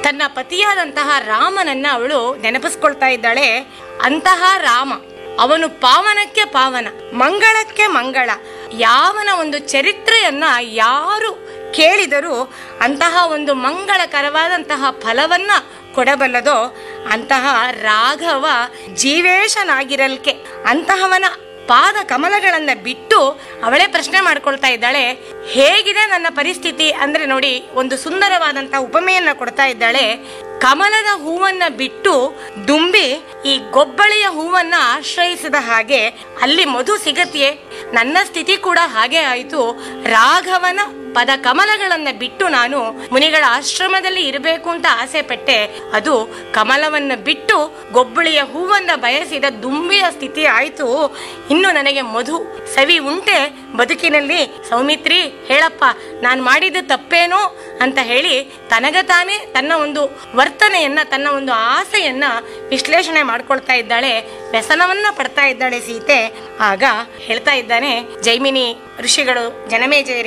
ತನ್ನ ಪತಿಯಾದಂತಹ ರಾಮನನ್ನ ಅವಳು ನೆನಪಿಸ್ಕೊಳ್ತಾ ಇದ್ದಾಳೆ ಅಂತಹ ರಾಮ ಅವನು ಪಾವನಕ್ಕೆ ಪಾವನ ಮಂಗಳಕ್ಕೆ ಮಂಗಳ ಯಾವನ ಒಂದು ಚರಿತ್ರೆಯನ್ನ ಯಾರು ಕೇಳಿದರೂ ಅಂತಹ ಒಂದು ಮಂಗಳಕರವಾದಂತಹ ಫಲವನ್ನ ಕೊಡಬಲ್ಲದೋ ಅಂತಹ ರಾಘವ ಜೀವೇಶನಾಗಿರಲ್ಕೆ ಅಂತಹವನ ಪಾದ ಕಮಲಗಳನ್ನ ಬಿಟ್ಟು ಅವಳೇ ಪ್ರಶ್ನೆ ಮಾಡ್ಕೊಳ್ತಾ ಇದ್ದಾಳೆ ಹೇಗಿದೆ ನನ್ನ ಪರಿಸ್ಥಿತಿ ಅಂದ್ರೆ ನೋಡಿ ಒಂದು ಸುಂದರವಾದಂತಹ ಉಪಮೆಯನ್ನ ಕೊಡ್ತಾ ಇದ್ದಾಳೆ ಕಮಲದ ಹೂವನ್ನ ಬಿಟ್ಟು ದುಂಬಿ ಈ ಗೊಬ್ಬಳಿಯ ಹೂವನ್ನ ಆಶ್ರಯಿಸಿದ ಹಾಗೆ ಅಲ್ಲಿ ಮಧು ಸಿಗತಿಯೇ ನನ್ನ ಸ್ಥಿತಿ ಕೂಡ ಹಾಗೆ ಆಯಿತು ರಾಘವನ ಪದ ಕಮಲಗಳನ್ನ ಬಿಟ್ಟು ನಾನು ಮುನಿಗಳ ಆಶ್ರಮದಲ್ಲಿ ಇರಬೇಕು ಅಂತ ಆಸೆ ಪಟ್ಟೆ ಅದು ಕಮಲವನ್ನ ಬಿಟ್ಟು ಗೊಬ್ಬಳಿಯ ಹೂವನ್ನ ಬಯಸಿದ ದುಂಬಿಯ ಸ್ಥಿತಿ ಆಯ್ತು ಇನ್ನು ನನಗೆ ಮಧು ಸವಿ ಉಂಟೆ ಬದುಕಿನಲ್ಲಿ ಸೌಮಿತ್ರಿ ಹೇಳಪ್ಪ ನಾನು ಮಾಡಿದ ತಪ್ಪೇನೋ ಅಂತ ಹೇಳಿ ತನಗ ತಾನೇ ತನ್ನ ಒಂದು ವರ್ತನೆಯನ್ನ ತನ್ನ ಒಂದು ಆಸೆಯನ್ನ ವಿಶ್ಲೇಷಣೆ ಮಾಡ್ಕೊಳ್ತಾ ಇದ್ದಾಳೆ ವ್ಯಸನವನ್ನ ಪಡ್ತಾ ಇದ್ದಾಳೆ ಸೀತೆ ಆಗ ಹೇಳ್ತಾ ಇದ್ದಾನೆ ಜೈಮಿನಿ ಋಷಿಗಳು ಜನಮೇಜಯರಿಗೆ